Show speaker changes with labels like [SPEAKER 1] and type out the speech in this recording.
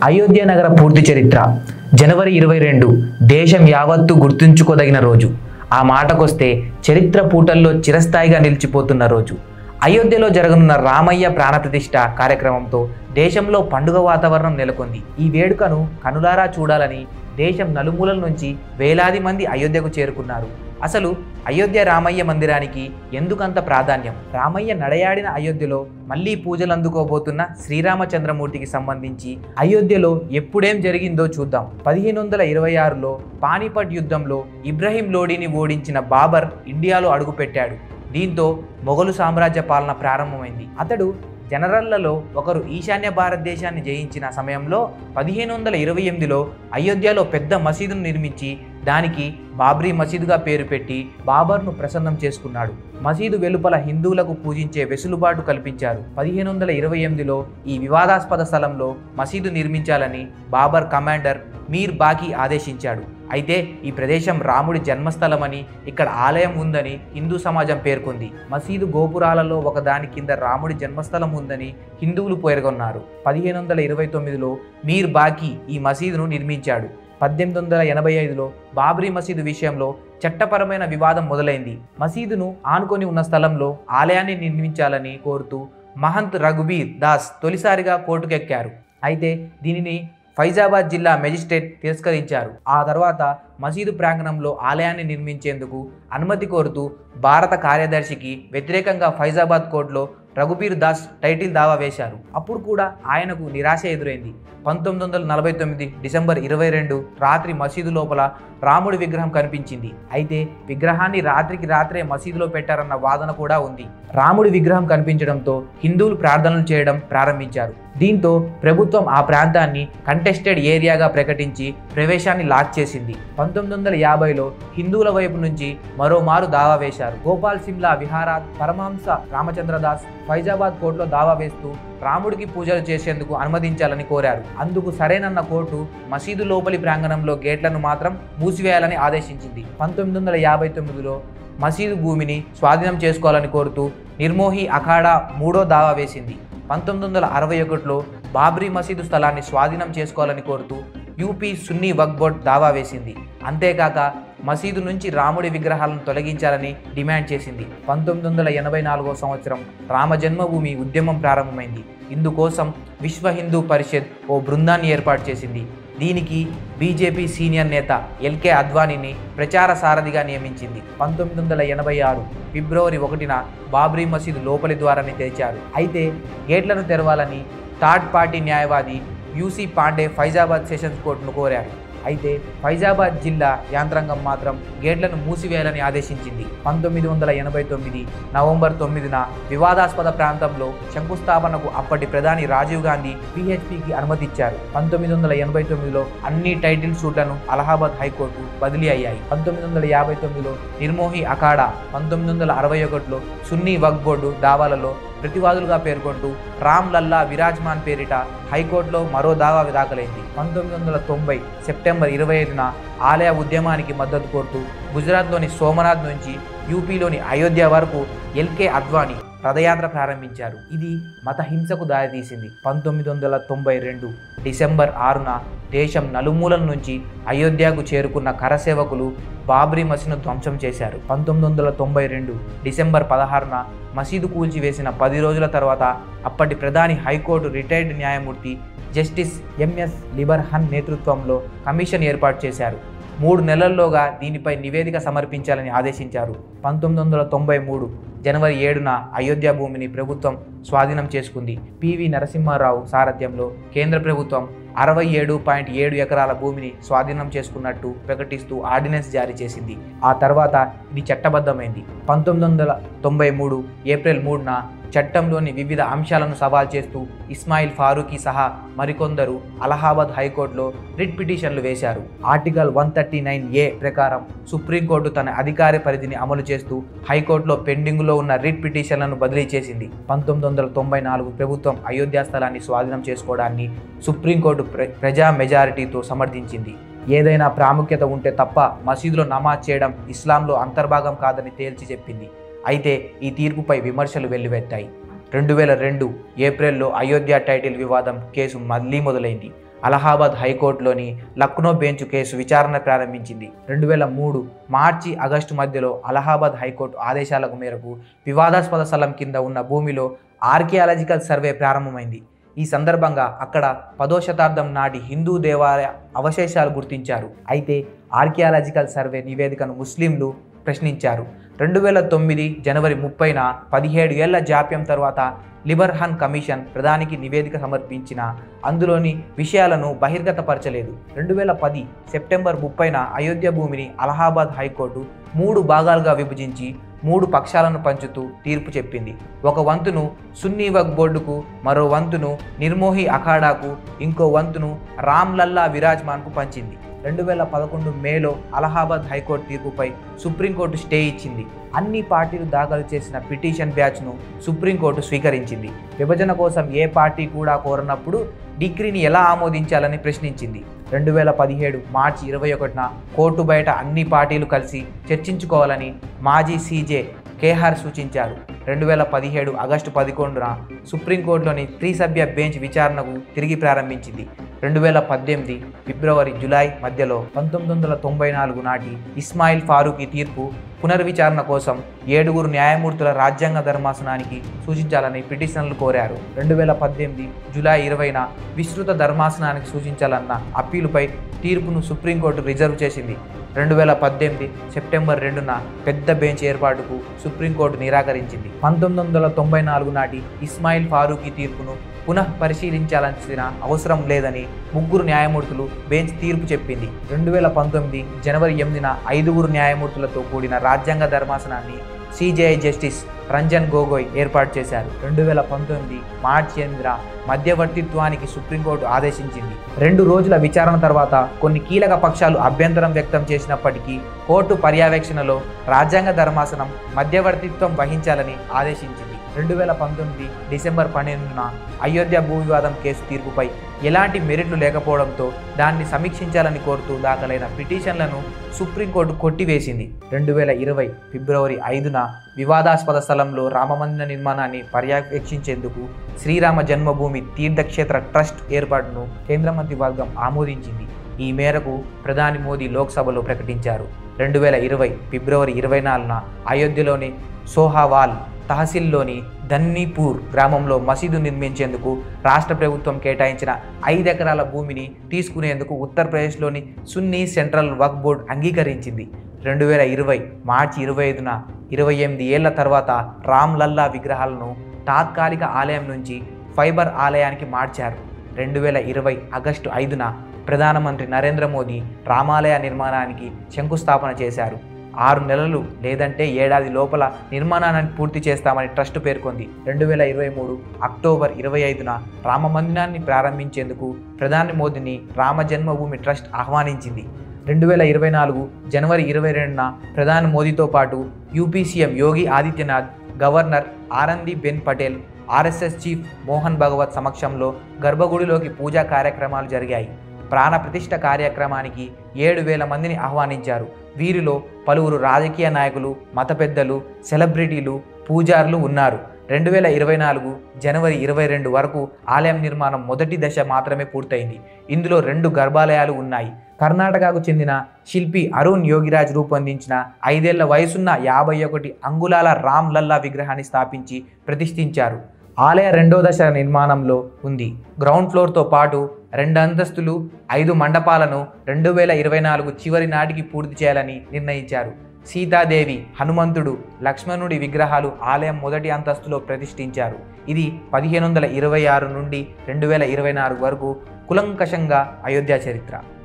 [SPEAKER 1] అయోధ్య నగర పూర్తి చరిత్ర జనవరి ఇరవై రెండు దేశం యావత్తు గుర్తుంచుకోదగిన రోజు ఆ మాటకొస్తే చరిత్ర పూటల్లో చిరస్థాయిగా నిలిచిపోతున్న రోజు అయోధ్యలో జరగనున్న రామయ్య ప్రాణప్రతిష్ఠ కార్యక్రమంతో దేశంలో పండుగ వాతావరణం నెలకొంది ఈ వేడుకను కనులారా చూడాలని దేశం నలుమూలల నుంచి వేలాది మంది అయోధ్యకు చేరుకున్నారు అసలు అయోధ్య రామయ్య మందిరానికి ఎందుకంత ప్రాధాన్యం రామయ్య నడయాడిన అయోధ్యలో మళ్ళీ పూజలు అందుకోబోతున్న శ్రీరామచంద్రమూర్తికి సంబంధించి అయోధ్యలో ఎప్పుడేం జరిగిందో చూద్దాం పదిహేను వందల ఇరవై ఆరులో పానీపట్ యుద్ధంలో ఇబ్రహీం లోడీని ఓడించిన బాబర్ ఇండియాలో అడుగుపెట్టాడు దీంతో మొఘలు సామ్రాజ్య పాలన ప్రారంభమైంది అతడు జనరల్లలో ఒకరు ఈశాన్య భారతదేశాన్ని జయించిన సమయంలో పదిహేను వందల ఇరవై ఎనిమిదిలో అయోధ్యలో పెద్ద మసీదును నిర్మించి దానికి బాబ్రీ మసీదుగా పేరు పెట్టి బాబర్ను ప్రసన్నం చేసుకున్నాడు మసీదు వెలుపల హిందువులకు పూజించే వెసులుబాటు కల్పించారు పదిహేను వందల ఇరవై ఎనిమిదిలో ఈ వివాదాస్పద స్థలంలో మసీదు నిర్మించాలని బాబర్ కమాండర్ మీర్ బాకీ ఆదేశించాడు అయితే ఈ ప్రదేశం రాముడి జన్మస్థలమని ఇక్కడ ఆలయం ఉందని హిందూ సమాజం పేర్కొంది మసీదు గోపురాలలో ఒకదాని కింద రాముడి జన్మస్థలం ఉందని హిందువులు పేర్కొన్నారు పదిహేను వందల ఇరవై తొమ్మిదిలో మీర్ బాకీ ఈ మసీదును నిర్మించాడు పద్దెనిమిది వందల ఎనభై ఐదులో బాబ్రీ మసీదు విషయంలో చట్టపరమైన వివాదం మొదలైంది మసీదును ఆనుకొని ఉన్న స్థలంలో ఆలయాన్ని నిర్మించాలని కోరుతూ మహంత్ రఘుబీర్ దాస్ తొలిసారిగా కోర్టుకెక్కారు అయితే దీనిని ఫైజాబాద్ జిల్లా మెజిస్ట్రేట్ తిరస్కరించారు ఆ తర్వాత మసీదు ప్రాంగణంలో ఆలయాన్ని నిర్మించేందుకు అనుమతి కోరుతూ భారత కార్యదర్శికి వ్యతిరేకంగా ఫైజాబాద్ కోర్టులో రఘుబీర్ దాస్ టైటిల్ దావా వేశారు అప్పుడు కూడా ఆయనకు నిరాశ ఎదురైంది పంతొమ్మిది వందల నలభై తొమ్మిది డిసెంబర్ ఇరవై రెండు రాత్రి మసీదు లోపల రాముడి విగ్రహం కనిపించింది అయితే విగ్రహాన్ని రాత్రికి రాత్రే మసీదులో పెట్టారన్న వాదన కూడా ఉంది రాముడి విగ్రహం కనిపించడంతో హిందువులు ప్రార్థనలు చేయడం ప్రారంభించారు దీంతో ప్రభుత్వం ఆ ప్రాంతాన్ని కంటెస్టెడ్ ఏరియాగా ప్రకటించి ప్రవేశాన్ని లాక్ చేసింది పంతొమ్మిది వందల యాభైలో హిందువుల వైపు నుంచి మరోమారు దావా వేశారు గోపాల్ సిమ్లా విహారాత్ పరమహంస రామచంద్రదాస్ ఫైజాబాద్ కోర్టులో దావా వేస్తూ రాముడికి పూజలు చేసేందుకు అనుమతించాలని కోరారు అందుకు సరేనన్న కోర్టు మసీదు లోపలి ప్రాంగణంలో గేట్లను మాత్రం మూసివేయాలని ఆదేశించింది పంతొమ్మిది వందల యాభై తొమ్మిదిలో మసీదు భూమిని స్వాధీనం చేసుకోవాలని కోరుతూ నిర్మోహి అఖాడా మూడో దావా వేసింది పంతొమ్మిది వందల అరవై ఒకటిలో బాబ్రీ మసీదు స్థలాన్ని స్వాధీనం చేసుకోవాలని కోరుతూ యూపీ సున్నీ వక్ బోర్డ్ దావా వేసింది అంతేకాక మసీదు నుంచి రాముడి విగ్రహాలను తొలగించాలని డిమాండ్ చేసింది పంతొమ్మిది వందల ఎనభై నాలుగో సంవత్సరం రామ జన్మభూమి ఉద్యమం ప్రారంభమైంది ఇందుకోసం విశ్వ హిందూ పరిషత్ ఓ బృందాన్ని ఏర్పాటు చేసింది దీనికి బీజేపీ సీనియర్ నేత ఎల్కే అద్వానీని ప్రచార సారథిగా నియమించింది పంతొమ్మిది వందల ఎనభై ఆరు ఫిబ్రవరి ఒకటిన బాబ్రీ మసీదు లోపలి ద్వారాన్ని తెరిచారు అయితే గేట్లను తెరవాలని థర్డ్ పార్టీ న్యాయవాది యూసీ పాండే ఫైజాబాద్ సెషన్స్ కోర్టును కోరారు అయితే ఫైజాబాద్ జిల్లా యాంత్రాంగం మాత్రం గేట్లను మూసివేయాలని ఆదేశించింది పంతొమ్మిది వందల ఎనభై తొమ్మిది నవంబర్ తొమ్మిదిన వివాదాస్పద ప్రాంతంలో శంకుస్థాపనకు అప్పటి ప్రధాని రాజీవ్ గాంధీ పిహెచ్పికి అనుమతిచ్చారు పంతొమ్మిది వందల ఎనభై తొమ్మిదిలో అన్ని టైటిల్ సూట్లను అలహాబాద్ హైకోర్టు బదిలీ అయ్యాయి పంతొమ్మిది వందల యాభై తొమ్మిదిలో నిర్మోహి అఖాడా పంతొమ్మిది వందల అరవై ఒకటిలో సున్నీ వక్ బోర్డు దావాలలో ప్రతివాదులుగా పేర్కొంటూ రామ్ లల్లా విరాజ్మాన్ పేరిట హైకోర్టులో మరో దావా దాఖలైంది పంతొమ్మిది వందల తొంభై సెప్టెంబర్ ఇరవై ఐదున ఆలయ ఉద్యమానికి మద్దతు కోరుతూ గుజరాత్లోని సోమనాథ్ నుంచి యూపీలోని అయోధ్య వరకు ఎల్కే అద్వానీ రథయాత్ర ప్రారంభించారు ఇది మత హింసకు దారితీసింది పంతొమ్మిది వందల తొంభై రెండు డిసెంబర్ ఆరున దేశం నలుమూలల నుంచి అయోధ్యకు చేరుకున్న కరసేవకులు బాబ్రీ మసీదును ధ్వంసం చేశారు పంతొమ్మిది వందల తొంభై రెండు డిసెంబర్ పదహారున మసీదు కూల్చివేసిన పది రోజుల తర్వాత అప్పటి ప్రధాని హైకోర్టు రిటైర్డ్ న్యాయమూర్తి జస్టిస్ ఎంఎస్ లిబర్హన్ నేతృత్వంలో కమిషన్ ఏర్పాటు చేశారు మూడు నెలల్లోగా దీనిపై నివేదిక సమర్పించాలని ఆదేశించారు పంతొమ్మిది వందల తొంభై మూడు జనవరి ఏడున అయోధ్య భూమిని ప్రభుత్వం స్వాధీనం చేసుకుంది పివి నరసింహారావు సారథ్యంలో కేంద్ర ప్రభుత్వం అరవై ఏడు పాయింట్ ఏడు ఎకరాల భూమిని స్వాధీనం చేసుకున్నట్టు ప్రకటిస్తూ ఆర్డినెన్స్ జారీ చేసింది ఆ తర్వాత ఇది చట్టబద్ధమైంది పంతొమ్మిది వందల తొంభై మూడు ఏప్రిల్ మూడున చట్టంలోని వివిధ అంశాలను సవాల్ చేస్తూ ఇస్మాయిల్ ఫారూఖీ సహా మరికొందరు అలహాబాద్ హైకోర్టులో రిట్ పిటిషన్లు వేశారు article one thirty nine A ప్రకారం సుప్రీంకోర్టు తన అధికార పరిధిని అమలు చేస్తూ హైకోర్టులో పెండింగ్లో ఉన్న రిట్ పిటిషన్లను బదిలీ చేసింది పంతొమ్మిది వందల తొంభై నాలుగు ప్రభుత్వం అయోధ్య స్థలాన్ని స్వాధీనం చేసుకోవడాన్ని సుప్రీంకోర్టు ప్ర ప్రజా మెజారిటీతో సమర్థించింది ఏదైనా ప్రాముఖ్యత ఉంటే తప్ప మసీదులో నమాజ్ చేయడం ఇస్లాంలో అంతర్భాగం కాదని తేల్చి చెప్పింది అయితే ఈ తీర్పుపై విమర్శలు వెల్లువెత్తాయి రెండు వేల రెండు ఏప్రిల్లో అయోధ్య టైటిల్ వివాదం కేసు మళ్ళీ మొదలైంది అలహాబాద్ హైకోర్టులోని లక్నో బెంచ్ కేసు విచారణ ప్రారంభించింది రెండు వేల మూడు మార్చి ఆగస్టు మధ్యలో అలహాబాద్ హైకోర్టు ఆదేశాలకు మేరకు వివాదాస్పద స్థలం కింద ఉన్న భూమిలో ఆర్కియాలజికల్ సర్వే ప్రారంభమైంది ఈ సందర్భంగా అక్కడ పదో శతాబ్దం నాటి హిందూ దేవాలయ అవశేషాలు గుర్తించారు అయితే ఆర్కియాలజికల్ సర్వే నివేదికను ముస్లింలు ప్రశ్నించారు రెండు వేల తొమ్మిది జనవరి ముప్పైన పదిహేడు ఏళ్ల జాప్యం తర్వాత లిబర్హన్ కమిషన్ ప్రధానికి నివేదిక సమర్పించిన అందులోని విషయాలను బహిర్గతపరచలేదు రెండు వేల పది సెప్టెంబర్ ముప్పైన అయోధ్య భూమిని అలహాబాద్ హైకోర్టు మూడు భాగాలుగా విభజించి మూడు పక్షాలను పంచుతూ తీర్పు చెప్పింది ఒక వంతును సున్నీ వక్ బోర్డుకు మరో వంతును నిర్మోహి అఖాడాకు ఇంకో వంతును రామ్ లల్లా విరాజ్మాన్కు పంచింది రెండు వేల పదకొండు మేలో అలహాబాద్ హైకోర్టు తీర్పుపై సుప్రీంకోర్టు స్టే ఇచ్చింది అన్ని పార్టీలు దాఖలు చేసిన పిటిషన్ బ్యాచ్ను సుప్రీంకోర్టు స్వీకరించింది విభజన కోసం ఏ పార్టీ కూడా కోరనప్పుడు డిగ్రీని ఎలా ఆమోదించాలని ప్రశ్నించింది రెండు వేల పదిహేడు మార్చి ఇరవై ఒకటిన కోర్టు బయట అన్ని పార్టీలు కలిసి చర్చించుకోవాలని మాజీ సీజే కేహార్ సూచించారు రెండు వేల పదిహేడు ఆగస్టు పదకొండున సుప్రీంకోర్టులోని త్రిసభ్య బెంచ్ విచారణకు తిరిగి ప్రారంభించింది రెండు వేల పద్దెనిమిది ఫిబ్రవరి జులై మధ్యలో పంతొమ్మిది వందల తొంభై నాలుగు నాటి ఇస్మాయిల్ ఫారూఖీ తీర్పు పునర్విచారణ కోసం ఏడుగురు న్యాయమూర్తుల రాజ్యాంగ ధర్మాసనానికి సూచించాలని పిటిషనర్లు కోరారు రెండు వేల పద్దెనిమిది జూలై ఇరవైన విస్తృత ధర్మాసనానికి సూచించాలన్న అప్పీలుపై తీర్పును సుప్రీంకోర్టు రిజర్వ్ చేసింది రెండు వేల పద్దెనిమిది సెప్టెంబర్ రెండున పెద్ద బెంచ్ ఏర్పాటుకు సుప్రీంకోర్టు నిరాకరించింది పంతొమ్మిది వందల తొంభై నాలుగు నాటి ఇస్మాయిల్ ఫారూఖీ తీర్పును పునః పరిశీలించాల్సిన అవసరం లేదని ముగ్గురు న్యాయమూర్తులు బెంచ్ తీర్పు చెప్పింది రెండు వేల పంతొమ్మిది జనవరి ఎనిమిదిన ఐదుగురు న్యాయమూర్తులతో కూడిన రాజ్యాంగ ధర్మాసనాన్ని సిజేఐ జస్టిస్ రంజన్ గోగోయ్ ఏర్పాటు చేశారు రెండు వేల పంతొమ్మిది మార్చి ఎనిమిదిన మధ్యవర్తిత్వానికి సుప్రీంకోర్టు ఆదేశించింది రెండు రోజుల విచారణ తర్వాత కొన్ని కీలక పక్షాలు అభ్యంతరం వ్యక్తం చేసినప్పటికీ కోర్టు పర్యవేక్షణలో రాజ్యాంగ ధర్మాసనం మధ్యవర్తిత్వం వహించాలని ఆదేశించింది రెండు వేల పంతొమ్మిది డిసెంబర్ పన్నెండున అయోధ్య భూ వివాదం కేసు తీర్పుపై ఎలాంటి మెరిట్లు లేకపోవడంతో దాన్ని సమీక్షించాలని కోరుతూ దాఖలైన పిటిషన్లను సుప్రీంకోర్టు కొట్టివేసింది రెండు వేల ఇరవై ఫిబ్రవరి ఐదున వివాదాస్పద స్థలంలో రామమందిర నిర్మాణాన్ని పర్యవేక్షించేందుకు శ్రీరామ జన్మభూమి తీర్థక్షేత్ర ట్రస్ట్ ఏర్పాటును కేంద్ర మంత్రివర్గం ఆమోదించింది ఈ మేరకు ప్రధాని మోదీ లోక్సభలో ప్రకటించారు రెండు వేల ఇరవై ఫిబ్రవరి ఇరవై నాలుగున అయోధ్యలోని సోహావాల్ తహసీల్లోని ధన్నీపూర్ గ్రామంలో మసీదు నిర్మించేందుకు రాష్ట్ర ప్రభుత్వం కేటాయించిన ఐదు ఎకరాల భూమిని తీసుకునేందుకు ఉత్తరప్రదేశ్లోని సున్నీ సెంట్రల్ వక్ బోర్డ్ అంగీకరించింది రెండు వేల ఇరవై మార్చి ఇరవై ఐదున ఇరవై ఎనిమిది ఏళ్ల తర్వాత రామ్ లల్లా విగ్రహాలను తాత్కాలిక ఆలయం నుంచి ఫైబర్ ఆలయానికి మార్చారు రెండు వేల ఇరవై ఆగస్టు ఐదున ప్రధానమంత్రి నరేంద్ర మోదీ రామాలయ నిర్మాణానికి శంకుస్థాపన చేశారు ఆరు నెలలు లేదంటే ఏడాది లోపల నిర్మాణాన్ని పూర్తి చేస్తామని ట్రస్ట్ పేర్కొంది రెండు వేల ఇరవై మూడు అక్టోబర్ ఇరవై ఐదున రామ మందిరాన్ని ప్రారంభించేందుకు ప్రధాని మోదీని రామ జన్మభూమి ట్రస్ట్ ఆహ్వానించింది రెండు వేల ఇరవై నాలుగు జనవరి ఇరవై రెండున ప్రధాని మోదీతో పాటు UP CM Yogi Adityanath governor Anandi Ben Patel RSS chief Mohan Bhagwat సమక్షంలో గర్భగుడిలోకి పూజా కార్యక్రమాలు జరిగాయి ప్రాణ ప్రతిష్ఠ కార్యక్రమానికి ఏడు వేల మందిని ఆహ్వానించారు వీరిలో పలువురు రాజకీయ నాయకులు మత పెద్దలు సెలబ్రిటీలు పూజారులు ఉన్నారు రెండు వేల ఇరవై నాలుగు జనవరి ఇరవై రెండు వరకు ఆలయం నిర్మాణం మొదటి దశ మాత్రమే పూర్తయింది ఇందులో రెండు గర్భాలయాలు ఉన్నాయి కర్ణాటకకు చెందిన శిల్పి అరుణ్ యోగిరాజ్ రూపొందించిన ఐదేళ్ల వయసున్న యాభై ఒకటి అంగుళాల రామ్ లల్లా విగ్రహాన్ని స్థాపించి ప్రతిష్ఠించారు ఆలయ రెండో దశ నిర్మాణంలో ఉంది గ్రౌండ్ ఫ్లోర్తో పాటు రెండు అంతస్తులు ఐదు మండపాలను రెండు వేల ఇరవై నాలుగు చివరి నాటికి పూర్తి చేయాలని నిర్ణయించారు సీతాదేవి హనుమంతుడు లక్ష్మణుడి విగ్రహాలు ఆలయం మొదటి అంతస్తులో ప్రతిష్ఠించారు ఇది పదిహేను వందల ఇరవై ఆరు నుండి రెండు వేల ఇరవై నాలుగు వరకు కులంకషంగా అయోధ్య చరిత్ర